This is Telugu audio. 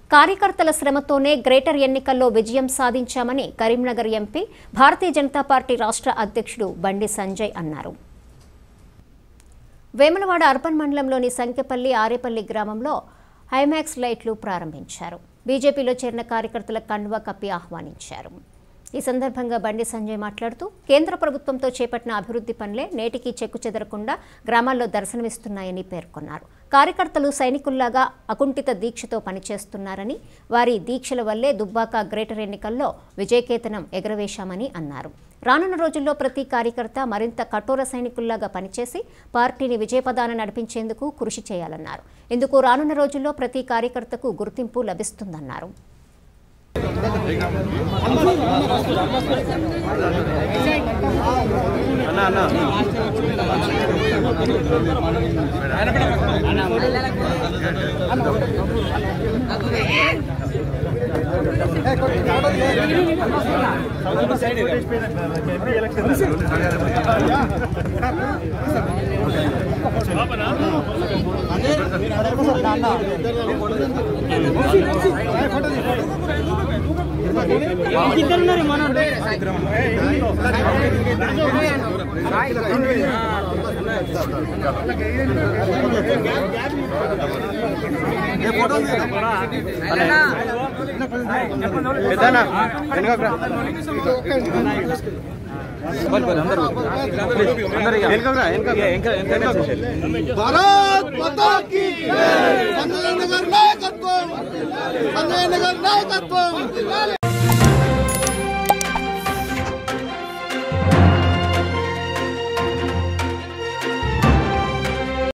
కార్యకర్తల శ్రమతోనే గ్రేటర్ ఎన్నికల్లో విజయం సాధించామని కరీంనగర్ ఎంపీ భారతీయ జనతా పార్టీ రాష్ట్ర అధ్యక్షుడు బండి సంజయ్ అన్నారు వేములవాడ అర్బన్ మండలంలోని సంకెపల్లి ఆరేపల్లి గ్రామంలో హైమాక్స్ లైట్లు ప్రారంభించారు బీజేపీలో చేరిన కార్యకర్తల కండువా కప్పి ఆహ్వానించారు ఈ సందర్భంగా బండి సంజయ్ మాట్లాడుతూ కేంద్ర ప్రభుత్వంతో చేపట్టిన అభివృద్ధి పనులే నేటికి చెక్కు చెదరకుండా గ్రామాల్లో దర్శనమిస్తున్నాయని పేర్కొన్నారు కార్యకర్తలు సైనికుల్లాగా అకుంఠిత దీక్షతో పనిచేస్తున్నారని వారి దీక్షల వల్లే దుబ్బాక గ్రేటర్ ఎన్నికల్లో విజయకేతనం ఎగరవేశామని అన్నారు రానున్న రోజుల్లో ప్రతి కార్యకర్త మరింత కఠోర సైనికుల్లాగా పనిచేసి పార్టీని విజయపదాన నడిపించేందుకు కృషి చేయాలన్నారు ఇందుకు రానున్న రోజుల్లో ప్రతి కార్యకర్తకు గుర్తింపు లభిస్తుందన్నారు పెద్దనా వెనుకకు రా. వెనుకకు రా, వెనుకకు రా. వెనుకకు రా. భారత్ మాతా కీ సంజయ్ నగర్ నాయకత్వం సంజయ్ నగర్ నాయకత్వం